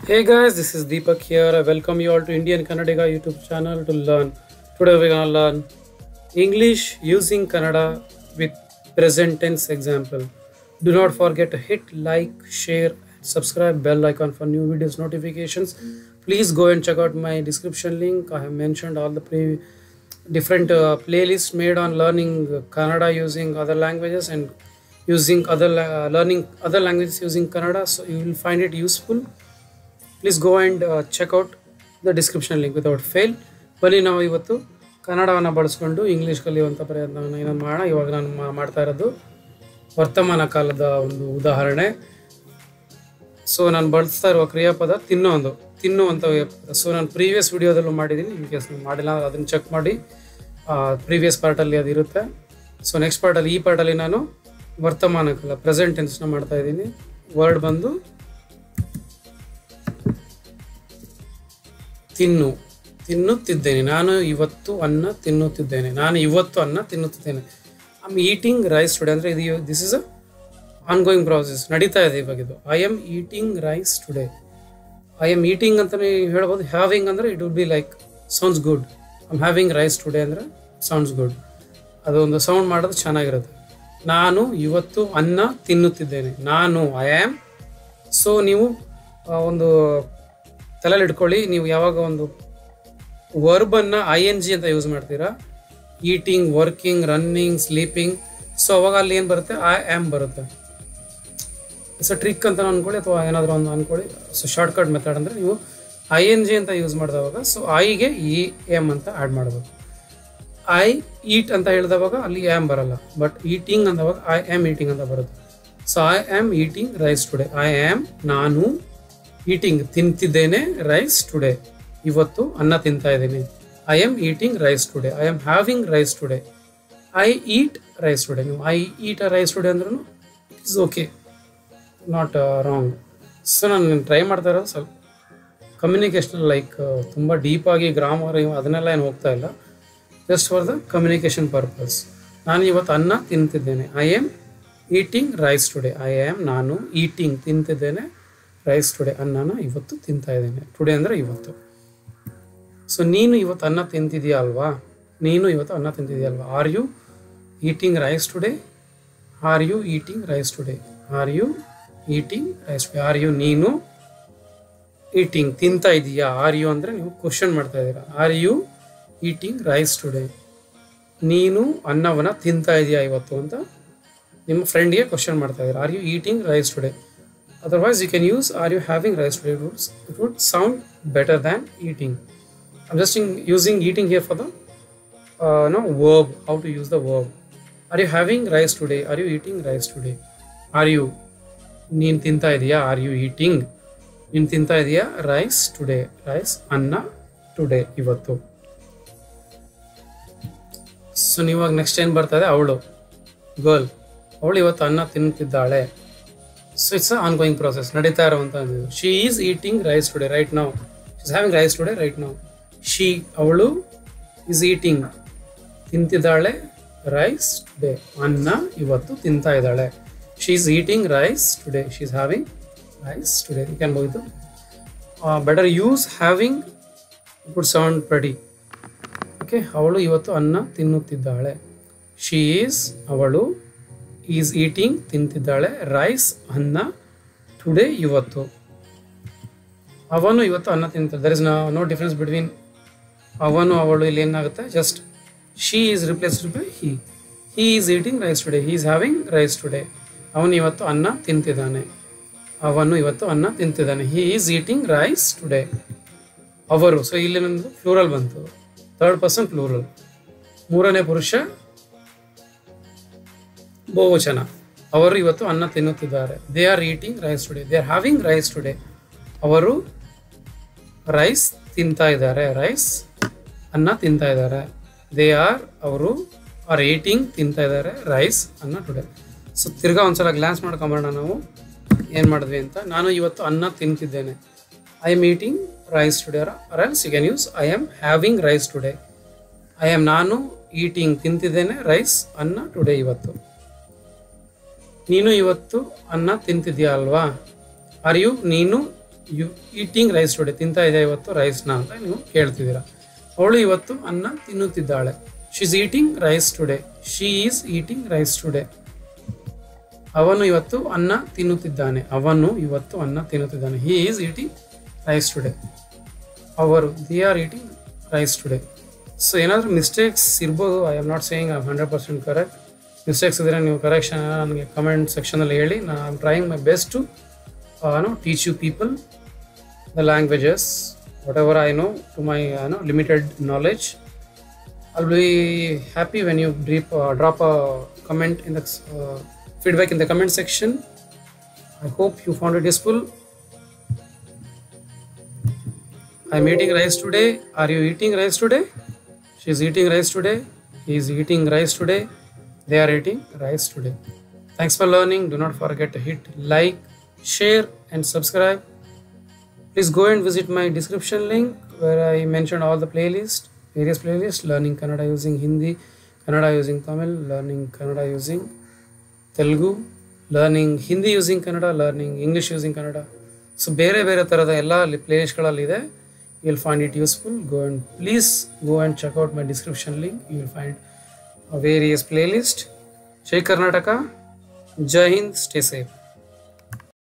Hey guys, this is Deepak here. I welcome you all to Indian Kannadiga YouTube channel to learn. Today we're gonna learn English using Kannada with present tense example. Do not forget to hit like, share, subscribe, bell icon for new videos notifications. Please go and check out my description link. I have mentioned all the pre- different uh, playlists made on learning uh, Kannada using other languages and using other la- learning other languages using Kannada. So you will find it useful. Please go and check out the description link without fail ಬನ್ನಿ ನಾವು ಇವತ್ತು ಕನ್ನಡವನ್ನು ಬಳಸ್ಕೊಂಡು English ಕಲಿಯುವಂಥ ಪ್ರಯತ್ನವನ್ನು ಏನೋ ಮಾಡೋಣ ಇವಾಗ ನಾನು ಮಾ- ಮಾಡ್ತಾ ಇರೋದು ವರ್ತಮಾನ ಕಾಲದ ಒಂದು ಉದಾಹರಣೆ ಸೊ ನಾನು ಬಳಸ್ತಾ ಇರುವ ಕ್ರಿಯಾಪದ ತಿನ್ನೋದು ತಿನ್ನುವಂಥ ಸೊ ನಾನು ಪ್ರೀವಿಯಸ್ ವಿಡಿಯೋದಲ್ಲೂ ಮಾಡಿದ್ದೀನಿ ಇನ್ ಕೇಸ್ ನೀವು ಮಾಡಿಲ್ಲ ಅಂದ್ರೆ ಅದನ್ನು ಚೆಕ್ ಮಾಡಿ ಪ್ರೀವಿಯಸ್ ಪಾರ್ಟಲ್ಲಿ ಅದು ಇರುತ್ತೆ ಸೊ ನೆಕ್ಸ್ಟ್ ಪಾರ್ಟಲ್ಲಿ ಈ ಪಾರ್ಟಲ್ಲಿ ನಾನು ವರ್ತಮಾನ ಕಾಲ ಪ್ರೆಸೆಂಟ್ ಟೆನ್ಸ್ನ ಮಾಡ್ತಾ ಇದ್ದೀನಿ ವರ್ಡ್ ಬಂದು ತಿನ್ನು ತಿನ್ನುತ್ತಿದ್ದೇನೆ ನಾನು ಇವತ್ತು ಅನ್ನ ತಿನ್ನುತ್ತಿದ್ದೇನೆ ನಾನು ಇವತ್ತು ಅನ್ನ ತಿನ್ನುತ್ತಿದ್ದೇನೆ ಐಮ್ ಈಟಿಂಗ್ ರೈಸ್ ಟುಡೇ ಅಂದರೆ ಇದು this is a ongoing process ನಡೀತಾ ಇದೆ ಇವಾಗ ಇದು I am eating rice today I am eating ಅಂತಲೇ ಹೇಳ್ಬೋದು ಹ್ಯಾವಿಂಗ್ ಅಂದರೆ it will be like sounds good I'm having rice today ಅಂದರೆ ಸೌಂಡ್ಸ್ ಗುಡ್ ಅದೊಂದು ಸೌಂಡ್ ಮಾಡೋದು ಚೆನ್ನಾಗಿರುತ್ತೆ ನಾನು ಇವತ್ತು ಅನ್ನ ತಿನ್ನುತ್ತಿದ್ದೇನೆ ನಾನು ಐ ಆಮ್ ಸೊ ನೀವು ಆ, ಒಂದು ತಲೆಯಲ್ಲಿ ಇಟ್ಕೊಳ್ಳಿ ನೀವು ಯಾವಾಗ ಒಂದು ವರ್ಬನ್ನು ಐ ಎನ್ ಜಿ ಅಂತ ಯೂಸ್ ಮಾಡ್ತೀರಾ eating working running sleeping so ಅವಾಗ ಅಲ್ಲಿ ಏನು ಬರುತ್ತೆ ಐ ಆಮ್ ಬರುತ್ತೆ ಸೊ ಟ್ರಿಕ್ ಅಂತ ಅನ್ಕೊಳ್ಳಿ ಅಥವಾ ಏನಾದರೂ ಒಂದು ಅನ್ಕೊಳ್ಳಿ ಸೊ ಶಾರ್ಟ್ಕಟ್ ಮೆಥಡ್ ಅಂದರೆ ನೀವು ಐ ಎನ್ ಜಿ ಅಂತ ಯೂಸ್ ಮಾಡಿದವಾಗ ಸೊ ಐಗೆ ಇ ಎಮ್ ಅಂತ ಆ್ಯಡ್ ಮಾಡ್ಬೋದು ಐ ಈಟ್ ಅಂತ ಹೇಳಿದವಾಗ ಅಲ್ಲಿ ಆಮ್ ಬರಲ್ಲ ಬಟ್ ಈಟಿಂಗ್ ಅಂದವಾಗ ಐ ಆಮ್ ಈಟಿಂಗ್ ಅಂತ ಬರುತ್ತೆ so I am eating rice today I am ನಾನು ಈಟಿಂಗ್ ತಿಂತಿದ್ದೇನೆ ರೈಸ್ ಟುಡೇ ಇವತ್ತು ಅನ್ನ ತಿಂತಾ ಇದ್ದೀನಿ I am eating rice today I am having rice today I eat rice today ನೀವು I eat a rice today ಅಂದ್ರೂ it is okay not wrong so ನಾನು try ಮಾಡ್ತಾ ಇರೋದು ಸ್ವಲ್ಪ ಕಮ್ಯುನಿಕೇಷನ್ ಲೈಕ್ ತುಂಬ ಡೀಪಾಗಿ ಗ್ರಾಮರ್ ಅದನ್ನೆಲ್ಲ ಏನು ಹೋಗ್ತಾ ಇಲ್ಲ just for the communication purpose ನಾನು ಇವತ್ತು ಅನ್ನ ತಿಂತಿದ್ದೇನೆ I am eating rice today I am ನಾನು ಈಟಿಂಗ್ ತಿಂತಿದ್ದೇನೆ ರೈಸ್ ಟುಡೇ ಅನ್ನನ ಇವತ್ತು ತಿಂತಾ ಇದ್ದೇನೆ ಟುಡೇ ಅಂದರೆ ಇವತ್ತು ಸೊ ನೀನು ಇವತ್ತು ಅನ್ನ ತಿಂತಿದೀಯ ಅಲ್ವಾ ನೀನು ಇವತ್ತು ಅನ್ನ ತಿಂತಿದೀಯ ಅಲ್ವಾ are you eating rice today are you eating rice today are you eating rice today are you ನೀನು ಈಟಿಂಗ್ ತಿಂತಾ ಇದೀಯಾ ಆರ್ ಯು ಅಂದರೆ ನೀವು ಕ್ವಶನ್ ಮಾಡ್ತಾ ಇದ್ದೀರಾ are you eating rice today ನೀನು ಅನ್ನವನ್ನು ತಿಂತಾ ಇದೆಯಾ ಇವತ್ತು ಅಂತ ನಿಮ್ಮ ಫ್ರೆಂಡ್ಗೆ ಕ್ವಶನ್ ಮಾಡ್ತಾ ಇದ್ದೀರಾ are you eating rice today otherwise you can use are you having rice today it would sound better than eating I'm just using eating here for the no verb how to use the verb are you having rice today are you eating rice today are you ನೀನು ತಿಂತಾ ಇದೆಯಾ are you eating ನೀನು ತಿಂತಾ ಇದೆಯಾ rice today rice ಅನ್ನ today ಇವತ್ತು so ನೀವಾಗ next ಏನು ಬರ್ತಾ ಇದೆ ಅವಳು ಗರ್ಲ್ ಅವಳು ಇವತ್ತು ಅನ್ನ ತಿನ್ನುತ್ತಿದ್ದಾಳೆ so it's ongoing process ನಡೀತಾ ಇರುವಂಥದ್ದು she is eating rice today right now is having rice today right now she ಅವಳು ಈಸ್ ಈಟಿಂಗ್ ತಿಂತಿದ್ದಾಳೆ ರೈಸ್ ಟುಡೇ ಅನ್ನ ಇವತ್ತು ತಿಂತಾ ಇದ್ದಾಳೆ she is eating rice today she is having rice today you can ಹೋಗಿದ್ದು better use having good sound pretty okay ಅವಳು ಇವತ್ತು ಅನ್ನ ತಿನ್ನುತ್ತಿದ್ದಾಳೆ ಶಿ ಈಸ್ ಅವಳು ಈಸ್ ಈಟಿಂಗ್ ತಿಂತಿದ್ದಾಳೆ ರೈಸ್ ಅನ್ನ ಟುಡೇ ಇವತ್ತು ಅವನು ಇವತ್ತು ಅನ್ನ ತಿಂತ there is no difference between ಅವನು ಅವಳು ಇಲ್ಲಿ ಏನಾಗುತ್ತೆ just she is replaced by he he is eating rice today he is having rice today ಅವನು ಇವತ್ತು ಅನ್ನ ತಿಂತಿದ್ದಾನೆ ಅವನು ಇವತ್ತು ಅನ್ನ ತಿಂತಿದ್ದಾನೆ he is eating rice today ಅವರು ಸೊ ಇಲ್ಲಿ ನಮ್ಮದು ಫ್ಲೂರಲ್ ಬಂತು ಥರ್ಡ್ ಪರ್ಸನ್ ಫ್ಲೂರಲ್ ಮೂರನೇ ಪುರುಷ ಬಹುವಚನ ಅವರು ಇವತ್ತು ಅನ್ನ ತಿನ್ನುತ್ತಿದ್ದಾರೆ they are eating rice today they are having rice today ಅವರು ರೈಸ್ ತಿಂತಾ ಇದ್ದಾರೆ ರೈಸ್ ಅನ್ನ ತಿಂತಾ ಇದ್ದಾರೆ ದೇ ಆರ್ ಅವರು ಆರ್ ಏಟಿಂಗ್ ತಿಂತಾ ಇದ್ದಾರೆ ರೈಸ್ ಅನ್ನ ಟುಡೇ ಸೊ ತಿರ್ಗಾ ಒಂದ್ಸಲ ಗ್ಲಾನ್ಸ್ ಮಾಡ್ಕೊಂಬರೋಣ ನಾವು ಏನು ಮಾಡಿದ್ವಿ ಅಂತ ನಾನು ಇವತ್ತು ಅನ್ನ ತಿಂತಿದ್ದೇನೆ I am eating rice today or else you can use I am having rice today I am ನಾನು ಈಟಿಂಗ್ ತಿಂತಿದ್ದೇನೆ ರೈಸ್ ಅನ್ನ ಟುಡೇ ಇವತ್ತು ನೀನು ಇವತ್ತು ಅನ್ನ ತಿಂತಿದ್ಯಾ ಅಲ್ವಾ ಆರ್ ಯು ನೀನು ಯು ಈಟಿಂಗ್ ರೈಸ್ ಟುಡೇ ತಿಂತಾ ಇದೆ ಇವತ್ತು ರೈಸ್ನ ಅಂತ ನೀವು ಕೇಳ್ತಿದ್ದೀರಾ ಅವಳು ಇವತ್ತು ಅನ್ನ ತಿನ್ನುತ್ತಿದ್ದಾಳೆ she is eating rice today she is eating rice today ಅವನು ಇವತ್ತು ಅನ್ನ ತಿನ್ನುತ್ತಿದ್ದಾನೆ ಅವನು ಇವತ್ತು ಅನ್ನ ತಿನ್ನುತ್ತಿದ್ದಾನೆ he is eating rice today ಅವರು they are eating rice today so ಏನಾದರೂ ಮಿಸ್ಟೇಕ್ಸ್ ಇರ್ಬೋದು I am not saying I hundred percent correct mistakes ಇದ್ದರೆ ನೀವು ಕರೆಕ್ಷನ್ ನನಗೆ ಕಮೆಂಟ್ ಸೆಕ್ಷನಲ್ಲಿ ಹೇಳಿ ನಾನು I am trying my best to no teach you people the languages whatever I know to my no limited knowledge I'll be happy when you drop, uh, drop a comment in the uh, feedback in the comment section. I hope you found it useful. I'm eating rice today. Are you eating rice today? She's eating rice today. He is eating rice today. They are eating rice today. Thanks for learning. Do not forget to hit like, share, and subscribe. Please go and visit my description link where I mentioned all the playlists, various playlists, learning Kannada using Hindi, Kannada using Tamil, learning Kannada using Telugu, learning Hindi using Kannada, learning English using Kannada. So ಬೇರೆ ಬೇರೆ ಥರದ ಎಲ್ಲ ಪ್ಲೇಲಿಸ್ಟ್ಗಳಲ್ಲಿದೆ you will find it useful go and please go and check out my description link you will find various playlist ಜೈ ಕರ್ನಾಟಕ ಜೈ Hind stay safe